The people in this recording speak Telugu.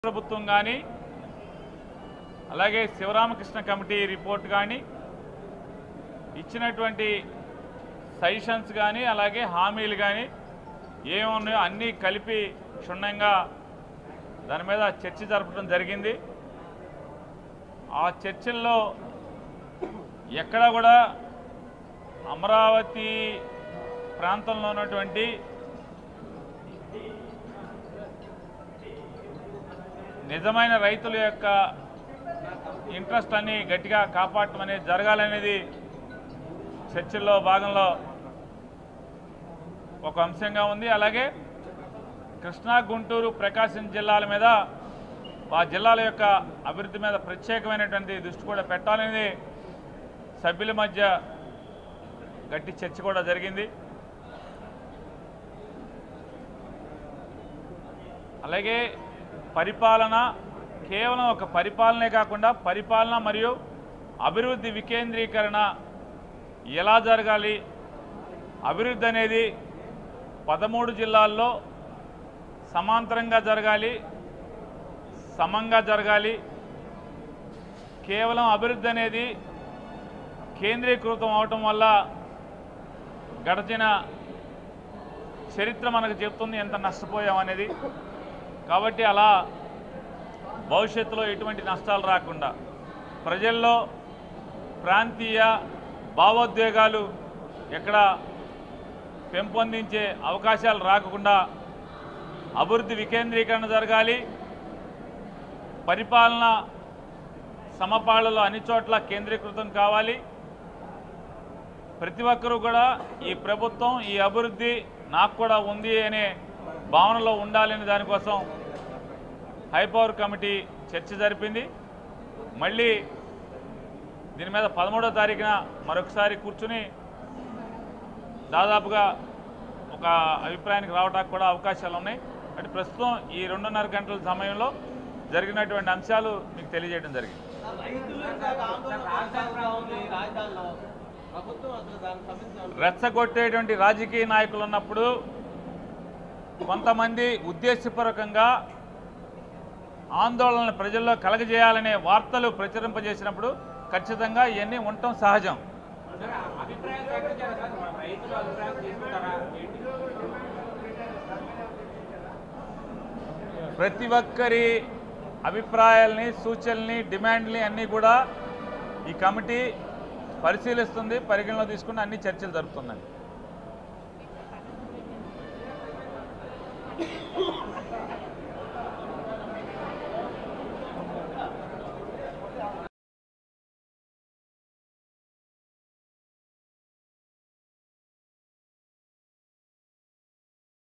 ప్రభుత్వం కానీ అలాగే శివరామకృష్ణ కమిటీ రిపోర్ట్ కానీ ఇచ్చినటువంటి సజెషన్స్ కానీ అలాగే హామీలు కానీ ఏమున్నాయో అన్నీ కలిపి క్షుణ్ణంగా దాని మీద చర్చ జరపడం జరిగింది ఆ చర్చల్లో ఎక్కడ కూడా అమరావతి ప్రాంతంలో ఉన్నటువంటి నిజమైన రైతుల యొక్క ఇంట్రెస్ట్ అన్ని గట్టిగా కాపాడటం అనేది జరగాలనేది చర్చల్లో భాగంలో ఒక అంశంగా ఉంది అలాగే కృష్ణా గుంటూరు ప్రకాశం జిల్లాల మీద ఆ జిల్లాల యొక్క అభివృద్ధి మీద ప్రత్యేకమైనటువంటి దృష్టి కూడా పెట్టాలనేది సభ్యుల మధ్య గట్టి చర్చ కూడా జరిగింది అలాగే పరిపాలన కేవలం ఒక పరిపాలనే కాకుండా పరిపాలన మరియు అభివృద్ధి వికేంద్రీకరణ ఎలా జరగాలి అభివృద్ధి అనేది పదమూడు జిల్లాల్లో సమాంతరంగా జరగాలి సమంగా జరగాలి కేవలం అభివృద్ధి అనేది కేంద్రీకృతం అవటం వల్ల గడిచిన చరిత్ర మనకు చెప్తుంది ఎంత నష్టపోయామనేది కాబట్టి అలా భవిష్యత్తులో ఎటువంటి నష్టాలు రాకుండా ప్రజల్లో ప్రాంతీయ భావోద్వేగాలు ఎక్కడ పెంపొందించే అవకాశాలు రాకుండా అభివృద్ధి వికేంద్రీకరణ జరగాలి పరిపాలన సమపాళ్లలో అన్ని చోట్ల కేంద్రీకృతం కావాలి ప్రతి ఒక్కరూ కూడా ఈ ప్రభుత్వం ఈ అభివృద్ధి నాకు కూడా ఉంది అనే భావనలో ఉండాలనే దానికోసం హైపవర్ కమిటీ చర్చ జరిపింది మళ్ళీ దీని మీద పదమూడో తారీఖున మరొకసారి కూర్చుని దాదాపుగా ఒక అభిప్రాయానికి రావడానికి కూడా అవకాశాలు ఉన్నాయి అంటే ప్రస్తుతం ఈ రెండున్నర గంటల సమయంలో జరిగినటువంటి అంశాలు మీకు తెలియజేయడం జరిగింది రైతులు ఇందాక ఆందోళన కొనసాగుతా ఉంది రాజధానిలో ప్రభుత్వం అసలు దానికి సంబంధించిన రెచ్చగొట్టేటువంటి రాజకీయ నాయకులు ఉన్నప్పుడు కొంతమంది ఉద్దేశపూర్వకంగా ఆందోళన ప్రజల్లో కలగజేయాలనే వార్తలు ప్రచురింపజేసినప్పుడు ఖచ్చితంగా ఇవన్నీ ఉండటం సహజం అభిప్రాయం ప్రకటించారు సార్ రైతులు అభిప్రాయం తీసుకుంటారా ప్రతి ఒక్కరి అభిప్రాయాల్ని సూచనల్ని డిమాండ్ని అన్నీ కూడా ఈ కమిటీ పరిశీలిస్తుంది పరిగణలో తీసుకుని అన్ని చర్చలు జరుపుతున్నాయి